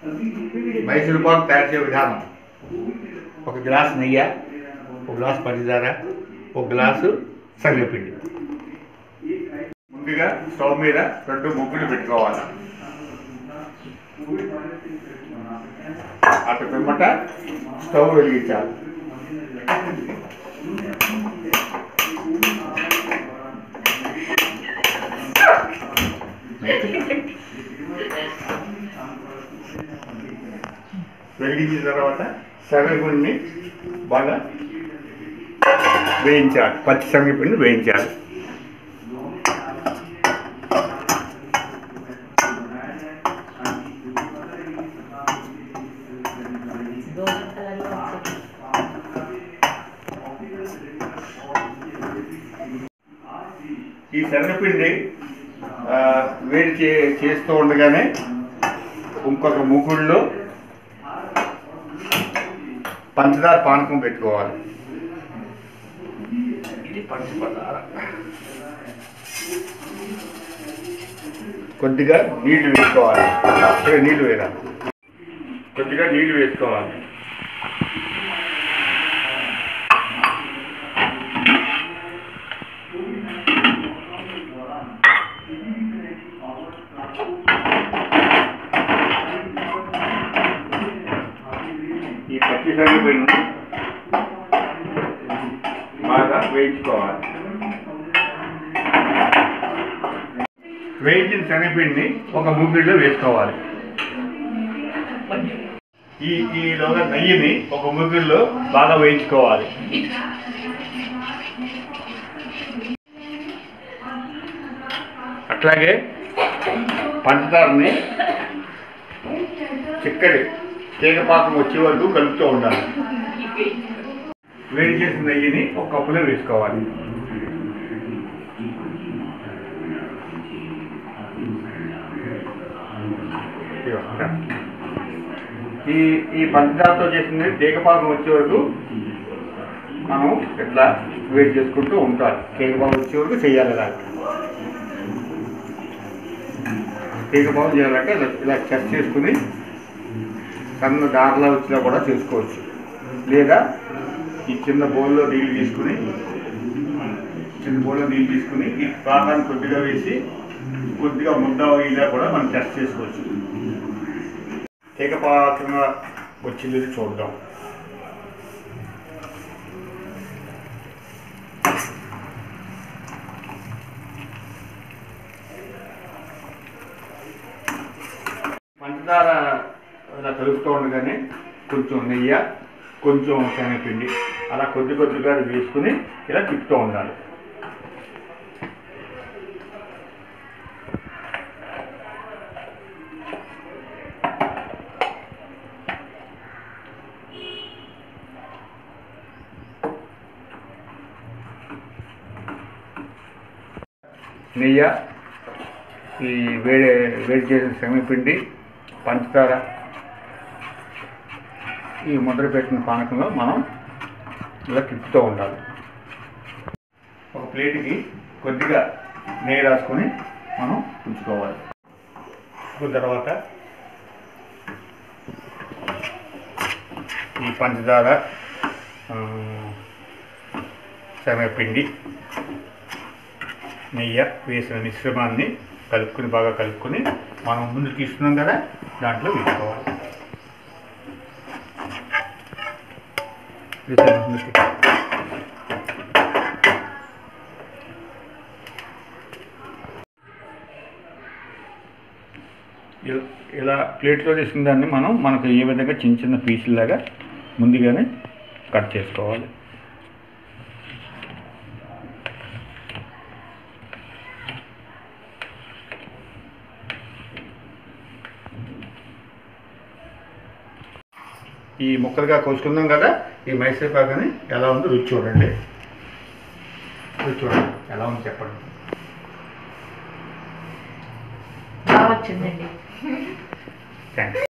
మైసూర్ పాక్ తయారు చేసే విధానం ఒక గ్లాస్ నెయ్యి ఒక గ్లాస్ పంచదార ఒక గ్లాసు శనగపిండి ముందుగా స్టవ్ మీద రెండు ముగ్గులు పెట్టుకోవాలి అటు పిమ్మట స్టవ్ వెలిగించాలి వెలిగించిన తర్వాత శనగపిండిని బాగా వేయించాలి పచ్చి శనగపిండిని వేయించాలి గోల్డెన్ కలర్లో వచ్చింది ఈ శనగపిండి ఆ, వేడి చే చేస్తూ ఉండగానే ఇంకొక ముగ్గుల్లో పంచదార పానకం పెట్టుకోవాలి ఇది పంచదార కొద్దిగా నీళ్లు వేసుకోవాలి ఇక్కడ నీళ్లు వేయాలి కొద్దిగా నీళ్లు వేసుకోవాలి ఈ పచ్చి శనగపిండిని బాగా వేయించుకోవాలి వేయించిన శనగపిండిని ఒక ముగ్గురిలో వేసుకోవాలి ఈ ఈలోగా నెయ్యిని ఒక ముగ్గురిలో బాగా వేయించుకోవాలి అట్లాగే పంచదారని చిక్కడి తీగ పాకం వచ్చే వరకు కలుపుతూ ఉండాలి వేడి చేసిన నెయ్యిని ఒక కప్పులో వేసుకోవాలి ఇదిగో. ఈ ఈ పంచదారతో చేసింది తీగ పాకం వచ్చే వరకు మనం ఇట్లా వేడి చేసుకుంటూ ఉంటాలి తీగ పాకం వచ్చే వరకు చేయాలి ఇలా తీగ పాకం చేయాలంటే ఇలా- ఇలా చెక్ చేసుకుని సన్న దారిలో వచ్చినా కూడా చేసుకోవచ్చు లేదా ఈ చిన్న బౌల్లో నీళ్ళు తీసుకుని చిన్న బౌల్లో నీళ్ళు తీసుకుని ఈ పాకాన్ని కొద్దిగా వేసి కొద్దిగా ముద్ద ఇలా కూడా మనం టెస్ట్ చేసుకోవచ్చు తీగ పాకంగా వచ్చింది చూద్దాం పంచదార ఇలా కలుపుతూ ఉండగానే కొంచెం నెయ్యి కొంచెం శనగపిండి అలా కొద్ది కొద్దిగా వేసుకుని ఇలా తిప్పుతూ ఉండాలి నెయ్యి ఈ వేడి వేడి చేసిన శనగపిండి పంచదార ఈ ముద్ర పెట్టిన పానకంలో మనం ఇలా తిప్పుతూ ఉండాలి ఒక ప్లేట్కి కొద్దిగా నెయ్యి రాసుకొని మనం ఉంచుకోవాలి ఉంచుకున్న తర్వాత ఈ పంచదార ఆ, శనగపిండి నెయ్యి వేసిన మిశ్రమాన్ని కలుపుకుని బాగా కలుపుకొని మనం ముందు తీసుకున్నాం కదా దాంట్లో వేసుకోవాలి వేసాను ముందుకి. ఇలా- ఇలా ప్లేట్లో తీసుకున్న దాన్ని మనం మనకు ఏ విధంగా చిన్న చిన్న పీసులాగా ముందుగానే కట్ చేసుకోవాలి ఈ ముక్కలుగా కోసుకుందాం కదా ఈ మైసూర్ పాకని ఎలా ఉందో రుచి చూడండి రుచి చూడండి ఎలా ఉంది చెప్పండి బాగా వచ్చిందండి థ్యాంక్స్